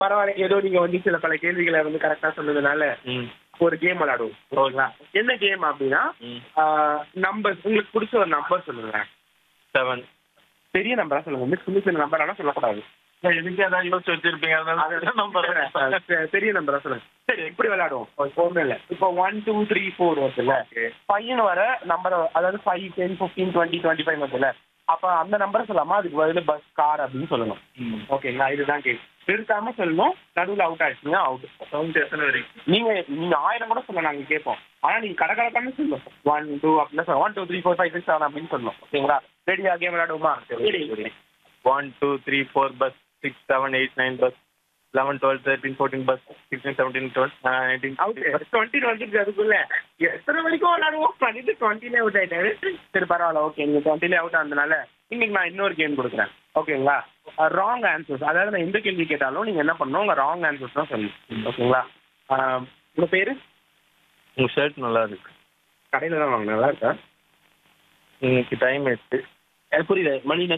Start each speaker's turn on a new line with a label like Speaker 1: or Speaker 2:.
Speaker 1: பரவாயில்ல ஏதோ நீங்க வந்து சில பல கேள்விகளை வந்து கரெக்டா சொன்னதுனால
Speaker 2: ம்
Speaker 1: ஒரு கேம் விளையாடுவோம் ஓகேங்களா என்ன கேம் அப்படின்னா
Speaker 2: ம்
Speaker 1: நம்பர் உங்களுக்கு பிடிச்ச ஒரு நம்பர் சொல்லுங்க
Speaker 2: செவன்
Speaker 1: பெரிய நம்பரா சொல்லுங்க மிஸ் சின்ன சின்ன நம்பர் ஆனா சொல்லக்கூடாது
Speaker 2: எதுக்கு அதான் யோசிச்சு வச்சிருப்பீங்க அதனால நம்பர்
Speaker 1: பெ- பெரிய நம்பரா சொல்லுங்க சரி இப்படி விளையாடுவோம் ஒன்றும் இல்லை இப்போ ஒன் டூ த்ரீ ஃபோர் வருதுல்ல ஃபைவ்னு வர நம்பர் அதாவது five ten fifteen twenty twenty five வருதுல்ல அப்போ அந்த நம்பரை சொல்லாமா அதுக்கு பதில் பஸ் கார் அப்படின்னு சொல்லணும் ஓகேங்களா இதுதான் கேம் நிறுத்தாம சொல்லணும் நடுவில் அவுட் ஆயிடுச்சுன்னா அவுட்
Speaker 2: சவுண்ட் எத்தனை வரைக்கும்
Speaker 1: நீங்க நீங்க ஆயிரம் கூட சொல்ல நாங்க கேட்போம் ஆனா நீங்க கடை கணக்கான சொல்லணும் ஒன் டூ அப்படின்னு சொல்ல one two three four five six seven அப்படின்னு சொல்லணும் ஓகேங்களா ரெடியா கேம் விளையாடுவோமா
Speaker 2: one two three four buzz six seven eight nine buzz eleven twelve thirteen fourteen buzz sixteen seventeen twelve nineteen
Speaker 1: out twenty வந்துருக்கு அதுக்குள்ள எத்தனை வரைக்கும் விளையாடுவோம் பண்ணிட்டு டுவெண்ட்டிலே அவுட் ஆயிட்டாரு சரி பரவாயில்ல ஓகே நீங்க டுவெண்ட்டிலே அவுட் ஆனதுனால இன்னைக்கு நான் இன்னொரு கேம் கொடுக்குறேன் ஓகேங்களா ராங் ஆன்சர்ஸ் அதாவது நான் எந்த கேள்வி கேட்டாலும் நீங்க என்ன பண்ணணும் உங்க ராங் ஆன்சர்ஸ் தான் சொல்லணும் ஓகேங்களா ஆஹ் உங்க பேரு
Speaker 2: உங்கள் ஷர்ட் நல்லா இருக்கு
Speaker 1: கடையில தான் வாங்க நல்லா இருக்கா
Speaker 2: இன்னைக்கு டைம் ஆயிடுச்சு
Speaker 1: எனக்கு புரியல மணி